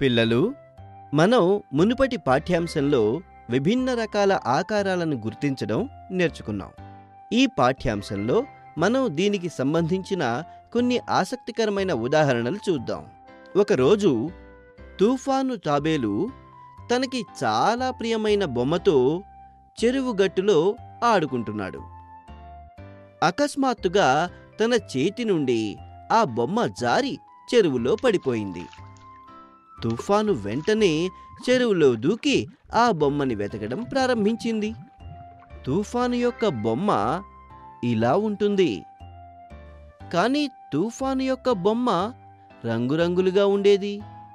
పిల్లలు మనం మునుపటి పాఠ్యాంశంలో విభిన్న రకాల ఆకారాలను గుర్తించడం నేర్చుకున్నాం ఈ పాఠ్యాంశంలో మనం దీనికి సంబంధించిన కొన్ని ఆసక్తికరమైన ఉదాహరణలు చూద్దాం ఒకరోజు తుఫాను తాబేలు తనకి చాలా ప్రియమైన బొమ్మతో చెరువు గట్టులో ఆడుకుంటున్నాడు అకస్మాత్తుగా తన చేతి నుండి ఆ బొమ్మ జారి చెరువులో పడిపోయింది తుఫాను వెంటనే చెరువులో దూకి ఆ బొమ్మని వెతకడం ప్రారంభించింది తుఫాను యొక్క బొమ్మ ఇలా ఉంటుంది కానీ తుఫాను యొక్క బొమ్మ రంగురంగులుగా ఉండేది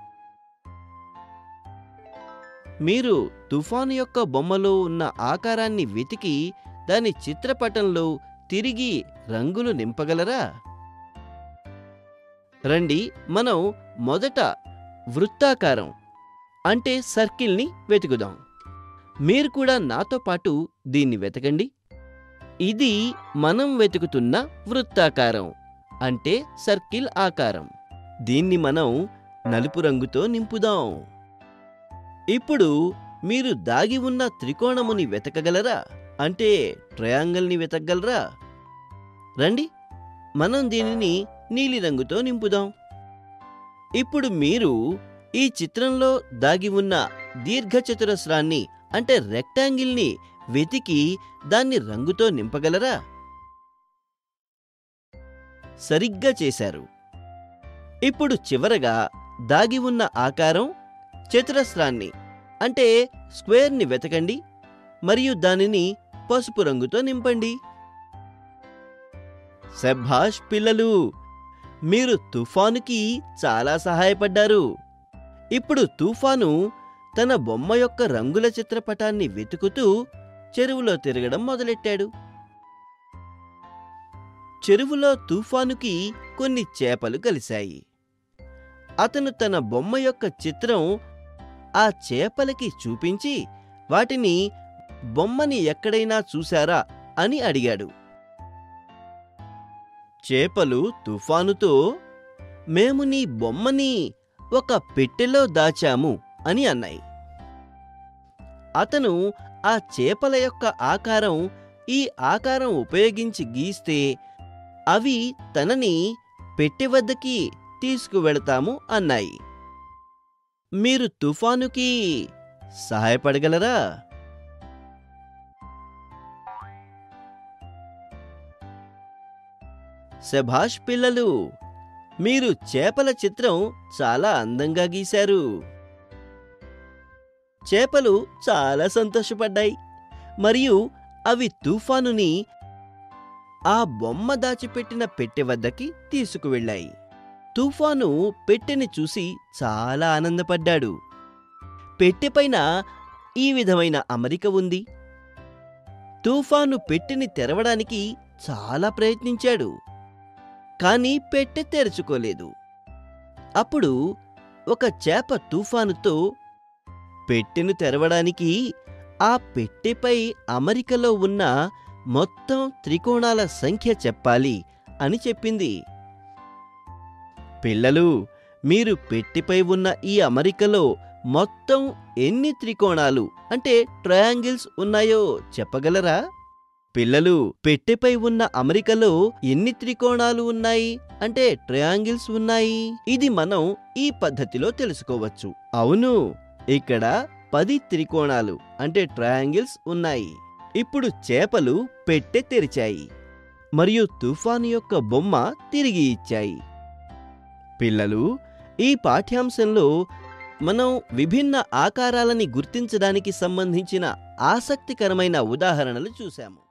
మీరు తుఫాను యొక్క బొమ్మలో ఉన్న ఆకారాన్ని వెతికి దాని చిత్రపటంలో తిరిగి రంగులు నింపగలరా రండి మనం మొదట వృత్తాకారం అంటే సర్కిల్ని వెతుకుదాం మీరు కూడా నాతో పాటు దీన్ని వెతకండి ఇది మనం వెతుకుతున్న వృత్తాకారం అంటే సర్కిల్ ఆకారం దీన్ని మనం నలుపు రంగుతో నింపుదాం ఇప్పుడు మీరు దాగి ఉన్న త్రికోణముని వెతకగలరా అంటే ట్రయాంగిల్ని వెతకగలరా రండి మనం దీనిని నీలిరంగుతో నింపుదాం ఇప్పుడు మీరు ఈ చిత్రంలో దాగి ఉన్న దీర్ఘచతురస్రాన్ని అంటే రెక్టాంగిల్ని వెతికి దాన్ని రంగుతో నింపగలరా సరిగ్గా చేశారు ఇప్పుడు చివరగా దాగి ఉన్న ఆకారం చతురస్రాన్ని అంటే స్క్వేర్ని వెతకండి మరియు దానిని పసుపు రంగుతో నింపండి శభాష్ పిల్లలు మీరు తుఫానుకి చాలా సహాయపడ్డారు ఇప్పుడు తుఫాను తన బొమ్మ యొక్క రంగుల చిత్రపటాన్ని వెతుకుతూ చెరువులో తిరగడం మొదలెట్టాడు చెరువులో తుఫానుకి కొన్ని చేపలు కలిశాయి అతను తన బొమ్మ యొక్క చిత్రం ఆ చేపలకి చూపించి వాటిని బొమ్మని ఎక్కడైనా చూశారా అని అడిగాడు చేపలు తుఫానుతో మేము నీ బొమ్మని ఒక పెట్టెలో దాచాము అని అన్నాయి అతను ఆ చేపల యొక్క ఆకారం ఈ ఆకారం ఉపయోగించి గీస్తే అవి తనని పెట్టె వద్దకి తీసుకువెళతాము అన్నాయి మీరు తుఫానుకి సహాయపడగలరా శభాష్ పిల్లలు మీరు చేపల చిత్రం చాలా అందంగా గీశారు చేపలు చాలా సంతోషపడ్డాయి మరియు అవి తుఫానుని ఆ బొమ్మ దాచిపెట్టిన పెట్టె వద్దకి తీసుకువెళ్ళాయి తుఫాను పెట్టెని చూసి చాలా ఆనందపడ్డాడు పెట్టెపైన ఈ విధమైన అమరిక ఉంది తుఫాను పెట్టెని తెరవడానికి చాలా ప్రయత్నించాడు కానీ పెట్టె తెరుచుకోలేదు అప్పుడు ఒక చేప తుఫానుతో పెట్టెను తెరవడానికి ఆ పెట్టెపై అమరికలో ఉన్న మొత్తం త్రికోణాల సంఖ్య చెప్పాలి అని చెప్పింది పిల్లలు మీరు పెట్టెపై ఉన్న ఈ అమరికలో మొత్తం ఎన్ని త్రికోణాలు అంటే ట్రయాంగిల్స్ ఉన్నాయో చెప్పగలరా పిల్లలు పెట్టెపై ఉన్న అమరికలో ఎన్ని త్రికోణాలు ఉన్నాయి అంటే ట్రయాంగిల్స్ ఉన్నాయి ఇది మనం ఈ పద్ధతిలో తెలుసుకోవచ్చు అవును ఇక్కడ పది త్రికోణాలు అంటే ట్రయాంగిల్స్ ఉన్నాయి ఇప్పుడు చేపలు పెట్టె తెరిచాయి మరియు తుఫాను యొక్క బొమ్మ తిరిగి ఇచ్చాయి పిల్లలు ఈ పాఠ్యాంశంలో మనం విభిన్న ఆకారాలని గుర్తించడానికి సంబంధించిన ఆసక్తికరమైన ఉదాహరణలు చూశాము